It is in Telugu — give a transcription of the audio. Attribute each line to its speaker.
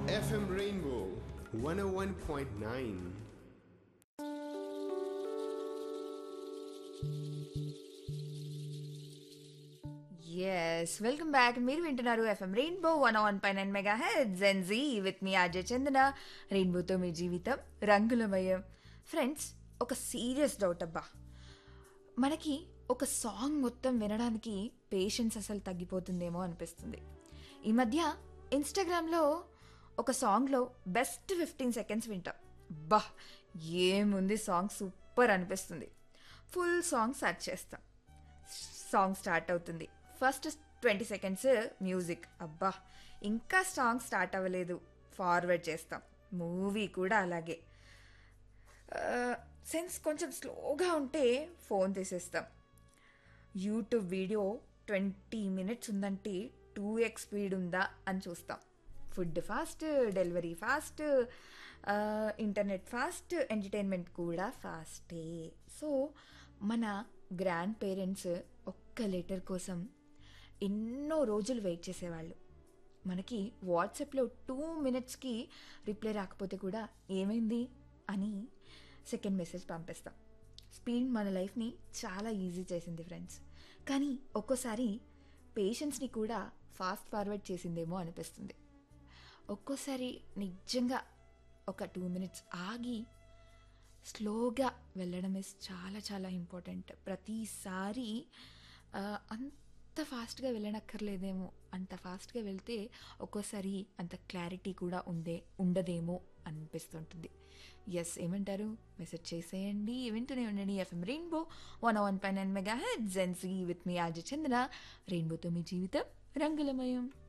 Speaker 1: FM Rainbow 101.9.
Speaker 2: Yes welcome back మీరు వింటున్నారు ఎఫ్ఎం రెయిన్బో వన్ వన్ పై nine mega head Gen Z with me Ajay Chandana రెయిన్బోతో మీ జీవితం రంగులమయం ఫ్రెండ్స్ ఒక సీరియస్ డౌట్ అబ్బా మనకి ఒక సాంగ్ మొత్తం వినడానికి పేషెన్స్ అసలు తగ్గిపోతుందేమో అనిపిస్తుంది ఈ మధ్య ఇన్స్టాగ్రామ్లో ఒక సాంగ్లో బెస్ట్ ఫిఫ్టీన్ సెకండ్స్ వింటాం బా ఏముంది సాంగ్ సూపర్ అనిపిస్తుంది ఫుల్ సాంగ్ సెర్చ్ చేస్తాం సాంగ్ స్టార్ట్ అవుతుంది ఫస్ట్ ట్వంటీ సెకండ్స్ మ్యూజిక్ అబ్బా ఇంకా సాంగ్ స్టార్ట్ అవ్వలేదు ఫార్వర్డ్ చేస్తాం మూవీ కూడా అలాగే సెన్స్ కొంచెం స్లోగా ఉంటే ఫోన్ తీసేస్తాం యూట్యూబ్ వీడియో ట్వంటీ మినిట్స్ ఉందంటే టూ ఎక్స్ స్పీడ్ ఉందా అని చూస్తాం food fast delivery fast internet fast entertainment కూడా ఫాస్టే సో మన గ్రాండ్ పేరెంట్స్ ఒక్క లెటర్ కోసం ఎన్నో రోజులు వెయిట్ చేసేవాళ్ళు మనకి వాట్సాప్లో టూ మినిట్స్కి రిప్లై రాకపోతే కూడా ఏమైంది అని సెకండ్ మెసేజ్ పంపిస్తాం స్పీడ్ మన లైఫ్ని చాలా ఈజీ చేసింది ఫ్రెండ్స్ కానీ ఒక్కోసారి పేషెన్స్ని కూడా ఫాస్ట్ ఫార్వర్డ్ చేసిందేమో అనిపిస్తుంది ఒక్కోసారి నిజంగా ఒక టూ మినిట్స్ ఆగి స్లోగా వెళ్ళడం ఇస్ చాలా చాలా ఇంపార్టెంట్ ప్రతిసారి ఆ, అంత ఫాస్ట్గా వెళ్ళనక్కర్లేదేమో అంత ఫాస్ట్గా వెళ్తే ఒక్కోసారి అంత క్లారిటీ కూడా ఉందే ఉండదేమో అనిపిస్తుంటుంది ఎస్ ఏమంటారు మెసేజ్ చేసేయండి వింటూనే ఉండండి ఎఫ్ఎం రెయిన్బో వన్ వన్ పై nine mega head Gen Z with me Ajay Chandra రెయిన్బోతో మీ జీవితం రంగులమయం